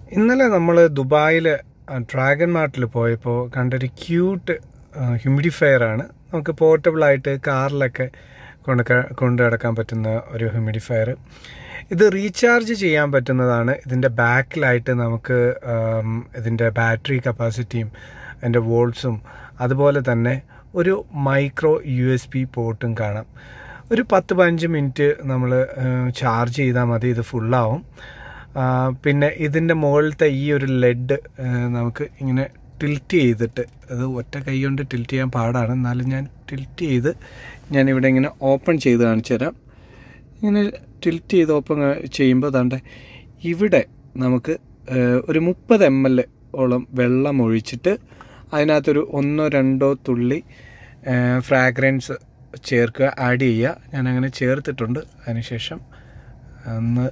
ഇന്നലെ നമ്മൾ ദുബായിൽ ഡ്രാഗൺ മാർട്ടിൽ പോയപ്പോൾ കണ്ടൊരു ക്യൂട്ട് ഹ്യൂമിഡിഫയർ ആണ് നമുക്ക് പോർട്ടബിളായിട്ട് കാറിലൊക്കെ കൊണ്ട് കൊണ്ട് നടക്കാൻ പറ്റുന്ന ഒരു ഹ്യൂമിഡിഫയർ ഇത് റീചാർജ് ചെയ്യാൻ പറ്റുന്നതാണ് ഇതിൻ്റെ ബാക്കിലായിട്ട് നമുക്ക് ആം, ഇതിൻ്റെ ബാറ്ററി കപ്പാസിറ്റിയും അതിൻ്റെ വോൾട്സും അതുപോലെ തന്നെ ഒരു മൈക്രോ യു എസ് ബി പോർട്ടും കാണാം ഒരു പത്ത് പതിനഞ്ച് മിനിറ്റ് നമ്മൾ ചാർജ് ചെയ്താൽ മതി ഇത് ഫുള്ളാവും ആ, പിന്നെ ഇതിൻ്റെ മുകളിലത്തെ ഈ ഒരു ലെഡ് നമുക്ക് ഇങ്ങനെ ടിൽറ്റ് ചെയ്തിട്ട് അത് ഒറ്റ കൈ കൊണ്ട് ടിൽറ്റ് ചെയ്യാൻ പാടാണ് എന്നാലും ഞാൻ ടിൽറ്റ് ചെയ്ത് ഞാൻ ഇവിടെ ഇങ്ങനെ ഓപ്പൺ ചെയ്ത് കാണിച്ചു തരാം ഇങ്ങനെ ടിൽറ്റ് ചെയ്ത് ഓപ്പൺ ചെയ്യുമ്പോൾ താണ്ടെ ഇവിടെ നമുക്ക് ആ, ഒരു മുപ്പത് എം എൽ ഓളം വെള്ളം ഒഴിച്ചിട്ട് അതിനകത്തൊരു ഒന്നോ രണ്ടോ തുള്ളി ഫ്രാഗ്രൻസ് ചേർക്കുക ആഡ് ചെയ്യുക ഞാനങ്ങനെ ചേർത്തിട്ടുണ്ട് അതിനുശേഷം ഒന്ന്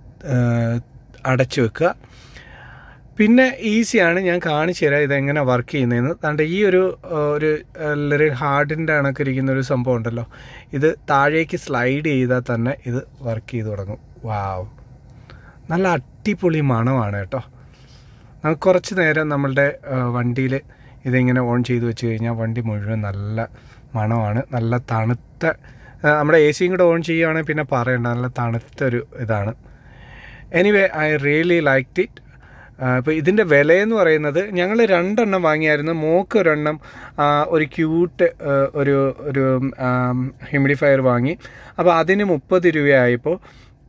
അടച്ചു വെക്കുക പിന്നെ ഈസിയാണ് ഞാൻ കാണിച്ചു തരാം ഇതെങ്ങനെ വർക്ക് ചെയ്യുന്നതെന്ന് അതുകൊണ്ട് ഈ ഒരു ആ, ഒരു എല്ലാവരും ഹാർഡിൻ്റെ കണക്കിരിക്കുന്ന ഒരു സംഭവം ഉണ്ടല്ലോ ഇത് താഴേക്ക് സ്ലൈഡ് ചെയ്താൽ തന്നെ ഇത് വർക്ക് ചെയ്ത് തുടങ്ങും വാവ് നല്ല അടിപൊളി മണമാണ് കേട്ടോ നമുക്ക് കുറച്ച് നേരം നമ്മളുടെ വണ്ടിയിൽ ഇതിങ്ങനെ ഓൺ ചെയ്ത് വെച്ച് കഴിഞ്ഞാൽ വണ്ടി മുഴുവൻ നല്ല മണമാണ് നല്ല തണുത്ത ആ, നമ്മുടെ എ സിയും കൂടെ ഓൺ ചെയ്യുകയാണെങ്കിൽ പിന്നെ പറയണ്ട നല്ല തണുത്തൊരു ഇതാണ് anyway I really like it ഇപ്പോൾ ഇതിൻ്റെ വിലയെന്ന് പറയുന്നത് ഞങ്ങൾ രണ്ടെണ്ണം വാങ്ങിയായിരുന്നു മോക്ക് ഒരെണ്ണം ആ, ഒരു ക്യൂട്ട് ഒരു ഒരു ഹ്യൂമിഡിഫയർ വാങ്ങി അപ്പോൾ അതിന് മുപ്പത് രൂപയായപ്പോൾ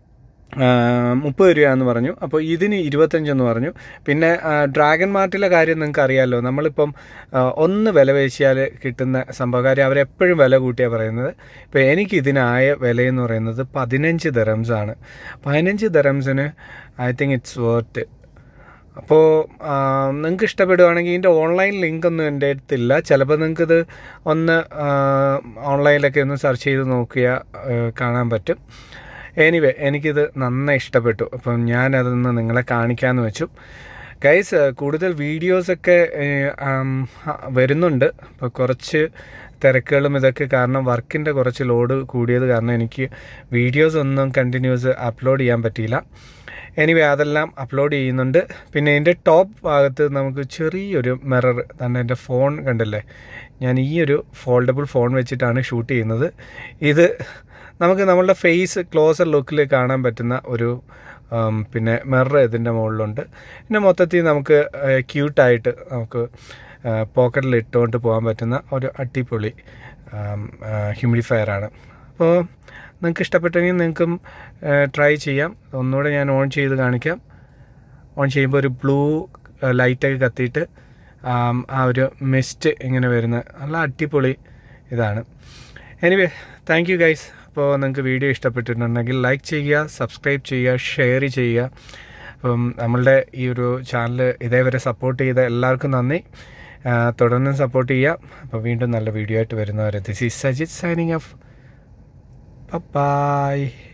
മുപ്പത് രൂപയാന്ന് പറഞ്ഞു അപ്പോൾ ഇതിന് ഇരുപത്തഞ്ചെന്ന് പറഞ്ഞു പിന്നെ ആ, ഡ്രാഗൺ മാർട്ടിലെ കാര്യം നിങ്ങൾക്ക് അറിയാമല്ലോ നമ്മളിപ്പം ആ, ഒന്ന് വില പേശിയാൽ കിട്ടുന്ന സംഭവം കാര്യം അവരെപ്പോഴും വില കൂട്ടിയാണ് പറയുന്നത് ഇപ്പോൾ എനിക്ക് ഇതിനായ വിലയെന്ന് പറയുന്നത് പതിനഞ്ച് ദറംസാണ് പതിനഞ്ച് ദറംസിന് ഐ തിങ്ക് ഇറ്റ്സ് വർത്ത് അപ്പോൾ നിങ്ങൾക്ക് ഇഷ്ടപ്പെടുവാണെങ്കിൽ ഇതിൻ്റെ ഓൺലൈൻ ലിങ്ക് ഒന്നും എൻ്റെ അടുത്തില്ല ചിലപ്പോൾ നിങ്ങൾക്കിത് ഒന്ന് ആ, ഓൺലൈനിലൊക്കെ ഒന്ന് സെർച്ച് ചെയ്ത് നോക്കിയാൽ ആ, കാണാൻ പറ്റും എനിവേ എനിക്കിത് നന്നായി ഇഷ്ടപ്പെട്ടു അപ്പം ഞാനതൊന്ന് നിങ്ങളെ കാണിക്കാമെന്ന് വെച്ചു ഗൈസ് കൂടുതൽ വീഡിയോസൊക്കെ ഏഹ്, ആം, ഹ, വരുന്നുണ്ട് അപ്പോൾ കുറച്ച് തിരക്കുകളും ഇതൊക്കെ കാരണം വർക്കിൻ്റെ കുറച്ച് ലോഡ് കൂടിയത് കാരണം എനിക്ക് വീഡിയോസ് ഒന്നും കണ്ടിന്യൂസ് അപ്ലോഡ് ചെയ്യാൻ പറ്റിയില്ല എനിവേ അതെല്ലാം അപ്ലോഡ് ചെയ്യുന്നുണ്ട് പിന്നെ ഇതിൻ്റെ ടോപ്പ് ഭാഗത്ത് നമുക്ക് ചെറിയൊരു മിറർ തന്നെ എൻ്റെ ഫോൺ കണ്ടില്ലേ ഞാൻ ഈ ഒരു ഫോൾഡബിൾ ഫോൺ വെച്ചിട്ടാണ് ഷൂട്ട് ചെയ്യുന്നത് ഇത് നമുക്ക് നമ്മളുടെ ഫേസ് ക്ലോസർ ലുക്കിൽ കാണാൻ പറ്റുന്ന ഒരു ആം, പിന്നെ മിറർ ഇതിൻ്റെ മുകളിലുണ്ട് പിന്നെ മൊത്തത്തിൽ നമുക്ക് ക്യൂട്ടായിട്ട് നമുക്ക് പോക്കറ്റിൽ ഇട്ടുകൊണ്ട് പോകാൻ പറ്റുന്ന ഒരു അടിപൊളി ഹ്യൂമിഡിഫയറാണ് അപ്പോൾ നിങ്ങൾക്ക് ഇഷ്ടപ്പെട്ടെങ്കിൽ നിങ്ങൾക്കും ട്രൈ ചെയ്യാം ഒന്നുകൂടെ ഞാൻ ഓൺ ചെയ്ത് കാണിക്കാം ഓൺ ചെയ്യുമ്പോൾ ഒരു ബ്ലൂ ലൈറ്റൊക്കെ കത്തിയിട്ട് ആം, ആ ഒരു മിസ്റ്റ് ഇങ്ങനെ വരുന്ന നല്ല അടിപൊളി ഇതാണ് എനിവേ താങ്ക് യു ഗൈസ് അപ്പോൾ നിങ്ങൾക്ക് വീഡിയോ ഇഷ്ടപ്പെട്ടിട്ടുണ്ടെങ്കിൽ ലൈക്ക് ചെയ്യുക സബ്സ്ക്രൈബ് ചെയ്യുക ഷെയർ ചെയ്യുക അപ്പം നമ്മളുടെ ഈ ഒരു ചാനൽ ഇതേവരെ സപ്പോർട്ട് ചെയ്ത എല്ലാവർക്കും നന്ദി ആ, തുടർന്നും സപ്പോർട്ട് ചെയ്യുക അപ്പോൾ വീണ്ടും നല്ല വീഡിയോ ആയിട്ട് വരുന്നവരെ this is Sajith signing off by